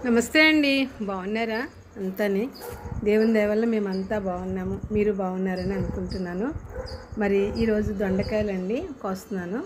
నమస్తే అండి బాగున్నారా అంతాని దేవుని దయ వల్ల మేమంతా బాగున్నాము మీరు బాగున్నారని అనుకుంటున్నాను మరి ఈరోజు దొండకాయలండి కోస్తున్నాను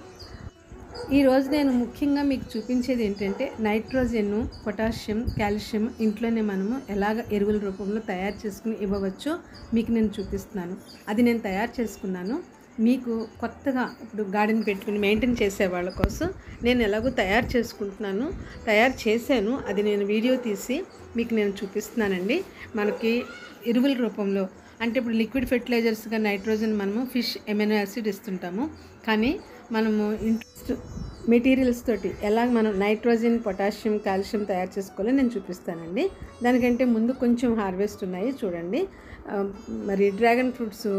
ఈరోజు నేను ముఖ్యంగా మీకు చూపించేది ఏంటంటే నైట్రోజన్ పొటాషియం కాల్షియం ఇంట్లోనే మనము ఎలాగ ఎరువుల రూపంలో తయారు చేసుకుని ఇవ్వవచ్చో మీకు నేను చూపిస్తున్నాను అది నేను తయారు చేసుకున్నాను మీకు కొత్తగా ఇప్పుడు గార్డెన్ పెట్టుకుని మెయింటైన్ చేసే వాళ్ళ కోసం నేను ఎలాగో తయారు చేసుకుంటున్నాను తయారు చేశాను అది నేను వీడియో తీసి మీకు నేను చూపిస్తున్నానండి మనకి ఎరువుల రూపంలో అంటే ఇప్పుడు లిక్విడ్ ఫెర్టిలైజర్స్గా నైట్రోజన్ మనము ఫిష్ ఎమినో యాసిడ్ ఇస్తుంటాము కానీ మనము ఇంట్రెస్ట్ మెటీరియల్స్ తోటి ఎలా మనం నైట్రోజన్ పొటాషియం కాల్షియం తయారు చేసుకోవాలో నేను చూపిస్తానండి దానికంటే ముందు కొంచెం హార్వెస్ట్ ఉన్నాయి చూడండి ఆ, మరి డ్రాగన్ ఫ్రూట్స్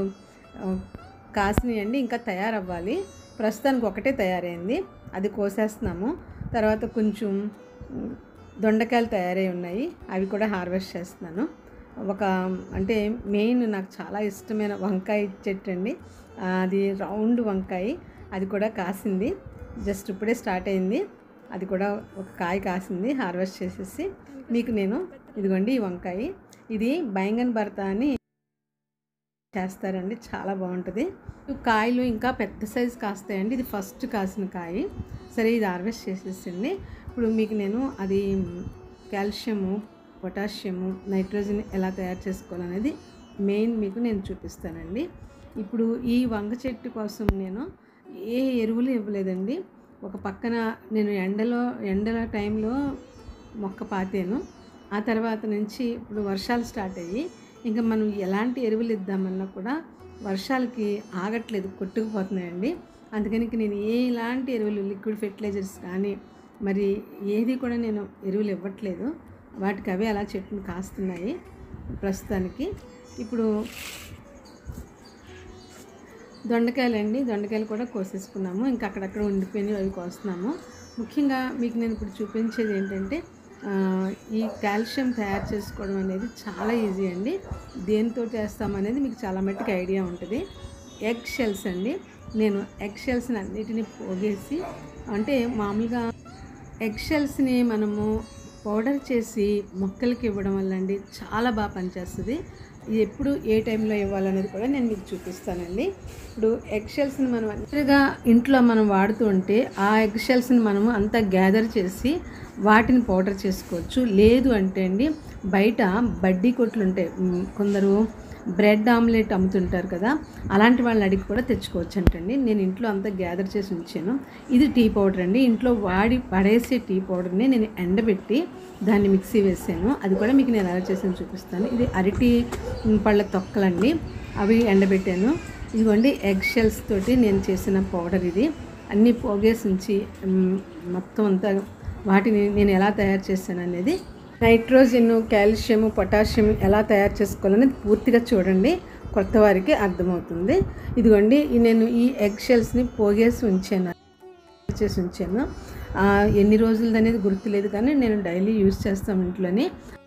కాసినాయండి ఇంకా తయారవ్వాలి ప్రస్తుతానికి ఒకటే తయారైంది అది కోసేస్తున్నాము తర్వాత కొంచెం ఉమ్, దొండకాయలు తయారై ఉన్నాయి అవి కూడా హార్వెస్ట్ చేస్తున్నాను ఒక అంటే మెయిన్ నాకు చాలా ఇష్టమైన వంకాయ చెట్టు అండి ఆ, అది రౌండ్ వంకాయ అది కూడా కాసింది జస్ట్ ఇప్పుడే స్టార్ట్ అయింది అది కూడా ఒక కాయ కాసింది హార్వెస్ట్ చేసేసి మీకు నేను ఇదిగోండి ఈ వంకాయ ఇది బైంగన్ భర్త అని చేస్తారండి చాలా బాగుంటుంది ఈ కాయలు ఇంకా పెద్ద సైజు కాస్తాయండి ఇది ఫస్ట్ కాసిన కాయ సరే ఇది హార్వెస్ట్ చేసేసండి ఇప్పుడు మీకు నేను అది కాల్షియము పొటాషియము నైట్రోజన్ ఎలా తయారు చేసుకోవాలనేది మెయిన్ మీకు నేను చూపిస్తానండి ఇప్పుడు ఈ వంగ చెట్టు కోసం నేను ఏ ఎరువులు ఇవ్వలేదండి ఒక పక్కన నేను ఎండలో ఎండల టైంలో మొక్క పాతాను ఆ తర్వాత నుంచి ఇప్పుడు వర్షాలు స్టార్ట్ అయ్యి ఇంకా మనం ఎలాంటి ఎరువులు ఇద్దామన్నా కూడా వర్షాలకి ఆగట్లేదు కొట్టుకుపోతున్నాయండి అందుకని ఇంక నేను ఏ ఎలాంటి ఎరువులు లిక్విడ్ ఫెర్టిలైజర్స్ కానీ మరి ఏది కూడా నేను ఎరువులు ఇవ్వట్లేదు వాటికి అవే అలా చెట్టును కాస్తున్నాయి ప్రస్తుతానికి ఇప్పుడు దొండకాయలండి దొండకాయలు కూడా కోసేసుకున్నాము ఇంకా అక్కడక్కడ ఉండిపోయినవి అవి కోస్తున్నాము ముఖ్యంగా మీకు నేను ఇప్పుడు చూపించేది ఏంటంటే ఆ, ఈ కాల్షియం తయారు చేసుకోవడం అనేది చాలా ఈజీ అండి దేనితో చేస్తామనేది మీకు చాలా మట్టుకు ఐడియా ఉంటుంది ఎగ్ షెల్స్ అండి నేను ఎగ్ షెల్స్ని అన్నిటిని పోగేసి అంటే మామూలుగా ఎగ్ షెల్స్ని మనము పౌడర్ చేసి మొక్కలకి ఇవ్వడం వల్ల అండి చాలా బాగా పనిచేస్తుంది ఇది ఎప్పుడు ఏ టైంలో ఇవ్వాలనేది కూడా నేను మీకు చూపిస్తానండి ఇప్పుడు ఎగ్ షెల్స్ని మనం అంతగా ఇంట్లో మనం వాడుతూ ఉంటే ఆ ఎగ్ షెల్స్ని మనము అంతా గ్యాదర్ చేసి వాటిని పౌడర్ చేసుకోవచ్చు లేదు అంటే అండి బయట బడ్డీ కొట్లు ఉంటాయి ఉమ్, కొందరు బ్రెడ్ ఆమ్లెట్ అమ్ముతుంటారు కదా అలాంటి వాళ్ళని అడిగి కూడా తెచ్చుకోవచ్చు అంటండి నేను ఇంట్లో అంతా గ్యాదర్ చేసి ఉంచాను ఇది టీ పౌడర్ అండి ఇంట్లో వాడి పడేసే టీ పౌడర్ని నేను ఎండబెట్టి దాన్ని మిక్సీ వేసాను అది కూడా మీకు నేను ఎలా చేసాను చూపిస్తాను ఇది అరటి పళ్ళ తొక్కలండి అవి ఎండబెట్టాను ఇదిగోండి ఎగ్ షెల్స్ తోటి నేను చేసిన పౌడర్ ఇది అన్నీ పోగేసి ఉంచి మ్, మొత్తం అంతా వాటిని నేను ఎలా తయారు చేశాను అనేది నైట్రోజన్ కాల్షియం పొటాషియం ఎలా తయారు చేసుకోవాలనేది పూర్తిగా చూడండి కొత్త వారికి అర్థమవుతుంది ఇదిగోండి ఈ నేను ఈ ఎగ్ షెల్స్ని పోగేసి ఉంచాను చేసి ఉంచాను ఆ, ఎన్ని రోజులది అనేది గుర్తులేదు కానీ నేను డైలీ యూజ్ చేస్తాం ఇంట్లోని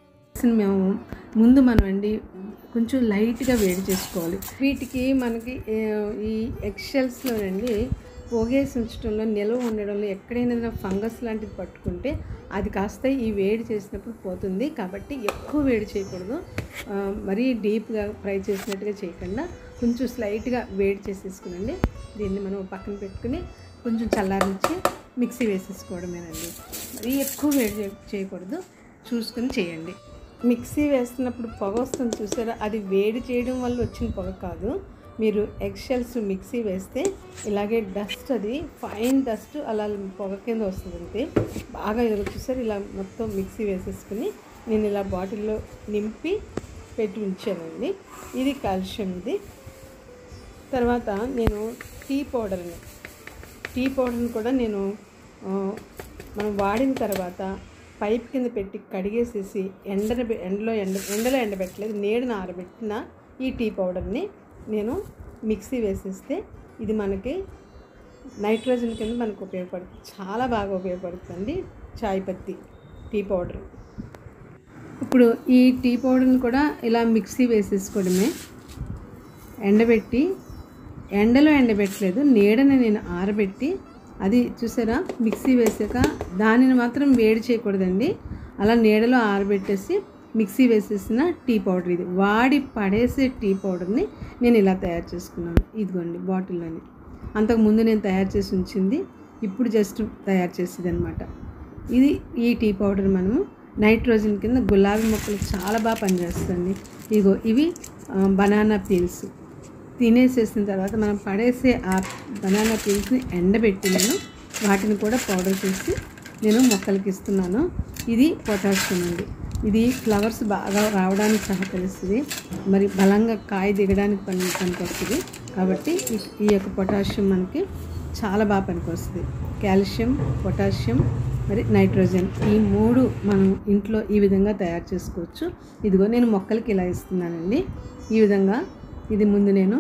మేము ముందు మనం అండి కొంచెం లైట్గా వేడి చేసుకోవాలి వీటికి మనకి ఏ, ఈ ఎగ్షెల్స్లోనండి పోగేసి ఉంచడంలో నిల్వ ఉండడంలో ఎక్కడైనా ఏదైనా ఫంగస్ లాంటిది పట్టుకుంటే అది కాస్త ఈ వేడి చేసినప్పుడు పోతుంది కాబట్టి ఎక్కువ వేడి చేయకూడదు ఆ, మరీ డీప్గా ఫ్రై చేసినట్టుగా చేయకుండా కొంచెం స్లైట్గా వేడి చేసేసుకునండి దీన్ని మనం పక్కన పెట్టుకుని కొంచెం చల్లారించి మిక్సీ వేసేసుకోవడమేనండి మరీ ఎక్కువ వేడి చే- చేయకూడదు చూసుకుని చేయండి మిక్సీ వేస్తున్నప్పుడు పొగ వస్తుంది చూసారా అది వేడి చేయడం వల్ల వచ్చిన పొగ కాదు మీరు ఎగ్షెల్స్ మిక్సీ వేస్తే ఇలాగే డస్ట్ అది ఫైన్ డస్ట్ అలా పొగ కింద వస్తుంది అంతే బాగా ఇలా చూసారు ఇలా మొత్తం మిక్సీ వేసేసుకుని నేను ఇలా బాటిల్లో నింపి పెట్టి ఉంచానండి ఇది కాల్షియంది తర్వాత నేను టీ పౌడర్ని టీ పౌడర్ని కూడా నేను ఆ, మనం వాడిన తర్వాత పైప్ కింద పెట్టి కడిగేసేసి ఎండన ఎండలో ఎండ ఎండలో ఎండబెట్టలేదు నీడన ఆరబెట్టిన ఈ టీ పౌడర్ని నేను మిక్సీ వేసేస్తే ఇది మనకి నైట్రోజన్ కింద మనకు ఉపయోగపడుతుంది చాలా బాగా ఉపయోగపడుతుంది చాయ్ పత్తి టీ పౌడర్ ఇప్పుడు ఈ టీ పౌడర్ని కూడా ఇలా మిక్సీ వేసేసుకోవడమే ఎండబెట్టి ఎండలో ఎండబెట్టలేదు నీడని నేను ఆరబెట్టి అది చూసారా మిక్సీ వేసాక దానిని మాత్రం వేడి చేయకూడదండి అలా నీడలో ఆరబెట్టేసి మిక్సీ వేసేసిన టీ పౌడర్ ఇది వాడి పడేసే టీ పౌడర్ని నేను ఇలా తయారు చేసుకున్నాను ఇదిగోండి బాటిల్లోని అంతకుముందు నేను తయారు చేసి ఉంచింది ఇప్పుడు జస్ట్ తయారు చేసేది అనమాట ఇది ఈ టీ పౌడర్ మనము నైట్రోజన్ కింద గులాబీ మొక్కలు చాలా బాగా పనిచేస్తుంది ఇగో ఇవి బనానా పీల్స్ తినేసేసిన తర్వాత మనం పడేసే ఆ బనానా పీల్స్ని ఎండబెట్టి నేను వాటిని కూడా పౌడర్ చేసి నేను మొక్కలకి ఇస్తున్నాను ఇది పొటాషియం అండి ఇది ఫ్లవర్స్ బాగా రావడానికి సహకరిస్తుంది మరి బలంగా కాయ దిగడానికి పని పనికొస్తుంది కాబట్టి ఈ- ఈ యొక్క పొటాషియం మనకి చాలా బాగా పనికొస్తుంది కాల్షియం పొటాషియం మరి నైట్రోజన్ ఈ మూడు మనం ఇంట్లో ఈ విధంగా తయారు చేసుకోవచ్చు ఇదిగో నేను మొక్కలకి ఇలా ఇస్తున్నానండి ఈ విధంగా ఇది ముందు నేను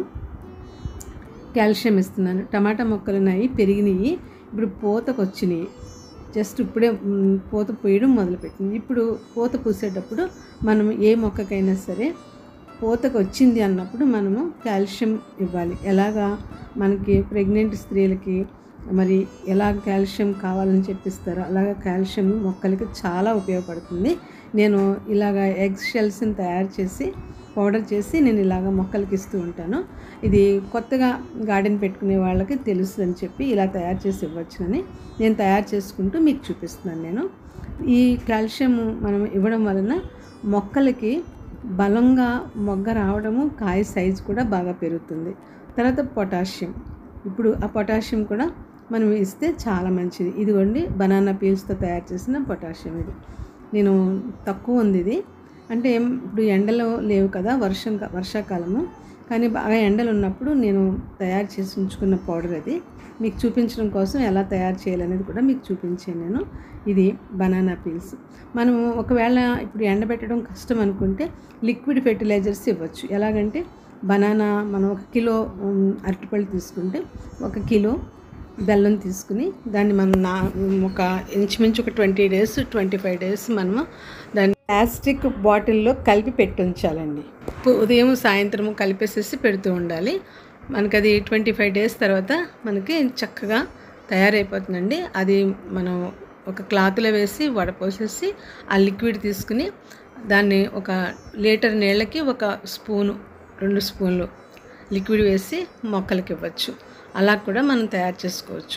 కాల్షియం ఇస్తున్నాను టమాటా మొక్కలు ఉన్నాయి పెరిగినాయి ఇప్పుడు పూతకు వచ్చినాయి జస్ట్ ఇప్పుడే మ్, పూత పూయడం మొదలుపెట్టింది ఇప్పుడు పూత పూసేటప్పుడు మనం ఏ మొక్కకైనా సరే పూతకు వచ్చింది అన్నప్పుడు మనము కాల్షియం ఇవ్వాలి ఎలాగా మనకి ప్రెగ్నెంట్ స్త్రీలకి మరి ఎలా కాల్షియం కావాలని చెప్పిస్తారో అలాగా కాల్షియం మొక్కలకి చాలా ఉపయోగపడుతుంది నేను ఇలాగ ఎగ్ షెల్స్ని తయారు చేసి పౌడర్ చేసి నేను ఇలాగ మొక్కలకి ఇస్తూ ఉంటాను ఇది కొత్తగా గార్డెన్ పెట్టుకునే వాళ్ళకి తెలుస్తుంది అని చెప్పి ఇలా తయారు చేసి ఇవ్వచ్చునని నేను తయారు చేసుకుంటూ మీకు చూపిస్తున్నాను నేను ఈ కాల్షియం మనం ఇవ్వడం వలన మొక్కలకి బలంగా మొగ్గ రావడము కాయ సైజు కూడా బాగా పెరుగుతుంది తర్వాత పొటాషియం ఇప్పుడు ఆ పొటాషియం కూడా మనం ఇస్తే చాలా మంచిది ఇదిగోండి బనానా పీల్స్తో తయారు చేసిన పొటాషియం ఇది నేను తక్కువ ఉంది ఇది అంటే ఏం ఇప్పుడు ఎండలు లేవు కదా వర్షం కా- వర్షాకాలము కానీ బాగా ఎండలు ఉన్నప్పుడు నేను తయారు చేసి ఉంచుకున్న పౌడర్ అది మీకు చూపించడం కోసం ఎలా తయారు చేయాలనేది కూడా మీకు చూపించాను నేను ఇది బనానా పీల్స్ మనము ఒకవేళ ఇప్పుడు ఎండబెట్టడం కష్టం అనుకుంటే లిక్విడ్ ఫెర్టిలైజర్స్ ఇవ్వచ్చు ఎలాగంటే బనానా మనం ఒక కిలో ఉమ్, అరటిపళ్ళు తీసుకుంటే ఒక కిలో బెల్లం తీసుకుని దాన్ని మనం నా ఒక ఇంచుమించు ఒక twenty days twenty five days మనము దాన్ని ప్లాస్టిక్ బాటిల్లో కలిపి పెట్టి ఉంచాలండి ఉ- ఉదయం సాయంత్రం కలిపేసేసి పెడుతూ ఉండాలి మనకి అది ట్వంటీ ఫైవ్ డేస్ తర్వాత మనకి చక్కగా తయారైపోతుందండి అది మనం ఒక క్లాత్లో వేసి వడపోసేసి ఆ లిక్విడ్ తీసుకుని దాన్ని ఒక లీటర్ నీళ్ళకి ఒక స్పూను రెండు స్పూన్లు లిక్విడ్ వేసి మొక్కలకి ఇవ్వచ్చు అలా కూడా మనం తయారు చేసుకోవచ్చు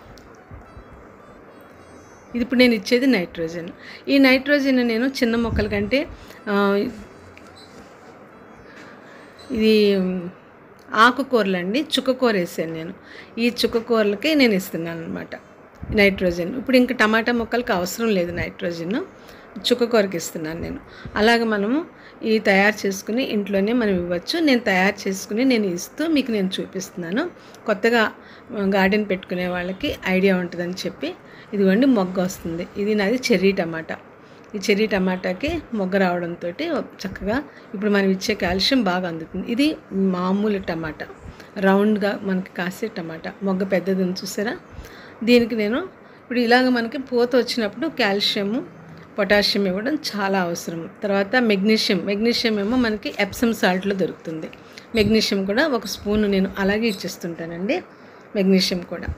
ఇది ఇప్పుడు నేను ఇచ్చేది నైట్రోజన్ ఈ నైట్రోజన్ నేను చిన్న మొక్కల కంటే ఆ, ఇది మ్, ఆకుకూరలు అండి చుక్కకూర వేసాను నేను ఈ చుక్కకూరలకి నేను ఇస్తున్నాను అనమాట నైట్రోజన్ ఇప్పుడు ఇంకా టమాటా మొక్కలకి అవసరం లేదు నైట్రోజన్ చుక్కకూరకి ఇస్తున్నాను నేను అలాగ మనము ఈ తయారు చేసుకుని ఇంట్లోనే మనం ఇవ్వచ్చు నేను తయారు చేసుకుని నేను ఇస్తూ మీకు నేను చూపిస్తున్నాను కొత్తగా గార్డెన్ పెట్టుకునే వాళ్ళకి ఐడియా ఉంటుందని చెప్పి ఇదిగోండి మొగ్గ వస్తుంది ఇది నాది చెర్రీ టమాటా ఈ చెర్రీ టమాటాకి మొగ్గ రావడంతో చక్కగా ఇప్పుడు మనం ఇచ్చే కాల్షియం బాగా అందుతుంది ఇది మామూలు టమాటా రౌండ్గా మనకి కాసే టమాటా మొగ్గ పెద్దది ఉంది చూసారా దీనికి నేను ఇప్పుడు ఇలాగ మనకి పూత వచ్చినప్పుడు కాల్షియము పొటాషియం ఇవ్వడం చాలా అవసరం తర్వాత మెగ్నీషియం మెగ్నీషియం ఏమో మనకి ఎప్సమ్ సాల్ట్లో దొరుకుతుంది మెగ్నీషియం కూడా ఒక స్పూన్ నేను అలాగే ఇచ్చేస్తుంటానండి మెగ్నీషియం కూడా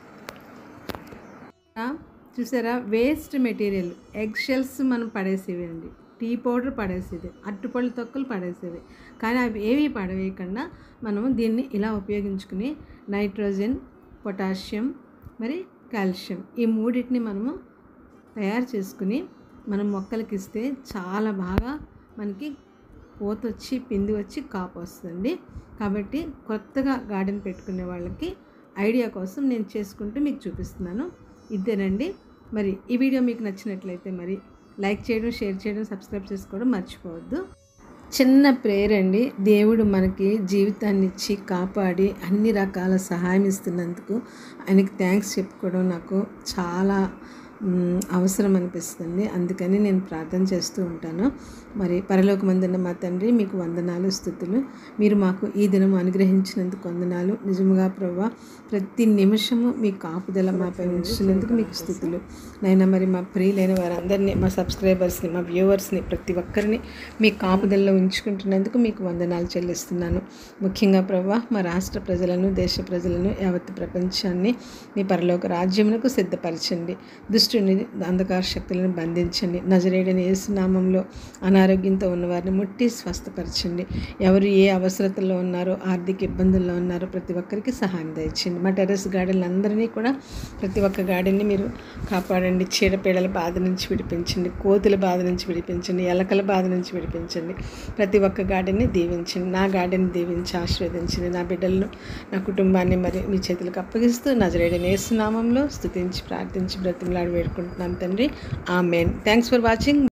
ఆ, చూసారా వేస్ట్ మెటీరియల్ ఎగ్ షెల్స్ మనం పడేసేవండి టీ పౌడర్ పడేసేది అట్టుపళ్ళు తొక్కలు పడేసేవి కానీ అవి ఏవి పడవేయకుండా మనము దీన్ని ఇలా ఉపయోగించుకుని నైట్రోజన్ పొటాషియం మరి కాల్షియం ఈ మూడింటిని మనము తయారు చేసుకుని మనం మొక్కలకి ఇస్తే చాలా బాగా మనకి పూత వచ్చి పిండి వచ్చి కాపు వస్తుంది కాబట్టి కొత్తగా గార్డెన్ పెట్టుకునే వాళ్ళకి ఐడియా కోసం నేను చేసుకుంటూ మీకు చూపిస్తున్నాను ఇదేనండి మరి ఈ వీడియో మీకు నచ్చినట్లయితే మరి లైక్ చేయడం షేర్ చేయడం సబ్స్క్రైబ్ చేసుకోవడం మర్చిపోవద్దు చిన్న ప్రేయర్ అండి దేవుడు మనకి జీవితాన్ని ఇచ్చి కాపాడి అన్ని రకాల సహాయం ఇస్తున్నందుకు ఆయనకి థ్యాంక్స్ చెప్పుకోవడం నాకు చాలా మ్, అవసరం అనిపిస్తుంది అందుకని నేను ప్రార్థన చేస్తూ ఉంటాను మరి పరలోకమందున్న మా తండ్రి మీకు వందనాలు స్థుతులు మీరు మాకు ఈ దినం అనుగ్రహించినందుకు వందనాలు నిజముగా ప్రభా ప్రతి నిమిషము మీ కాపుదల మాపై ఉంచినందుకు మీకు స్థుతులు నైనా మరి మా ప్రియులైన వారందరినీ మా సబ్స్క్రైబర్స్ని మా వ్యూవర్స్ని ప్రతి ఒక్కరిని మీ కాపుదలలో ఉంచుకుంటున్నందుకు మీకు వందనాలు చెల్లిస్తున్నాను ముఖ్యంగా ప్రభా మా రాష్ట్ర ప్రజలను దేశ ప్రజలను యావత్ ప్రపంచాన్ని మీ పరలోక రాజ్యమునకు సిద్ధపరచండి దుష్ట దుష్టుని అంధకార శక్తులను బంధించండి నజరేడని నామంలో అనారోగ్యంతో ఉన్నవారిని ముట్టి స్వస్థపరచండి ఎవరు ఏ అవసరతలో ఉన్నారో ఆర్థిక ఇబ్బందుల్లో ఉన్నారో ప్రతి ఒక్కరికి సహాయం దయచండి మా టెర్రస్ గార్డెన్లు అందరినీ కూడా ప్రతి ఒక్క గార్డెన్ని మీరు కాపాడండి చీడపీడల బాధ నుంచి విడిపించండి కోతుల బాధ నుంచి విడిపించండి ఎలకల బాధ నుంచి విడిపించండి ప్రతి ఒక్క గార్డెన్ని దీవించండి నా గార్డెన్ దీవించి ఆశీర్వదించండి నా బిడ్డలను నా కుటుంబాన్ని మరి మీ చేతులకు అప్పగిస్తూ నజరేడ నేస్తున్నామంలో స్తుతించి ప్రార్థించి బ్రతిమలాడి వేడుకుంటున్నాను తండ్రి ఆ మెయిన్ థ్యాంక్స్ ఫర్ వాచింగ్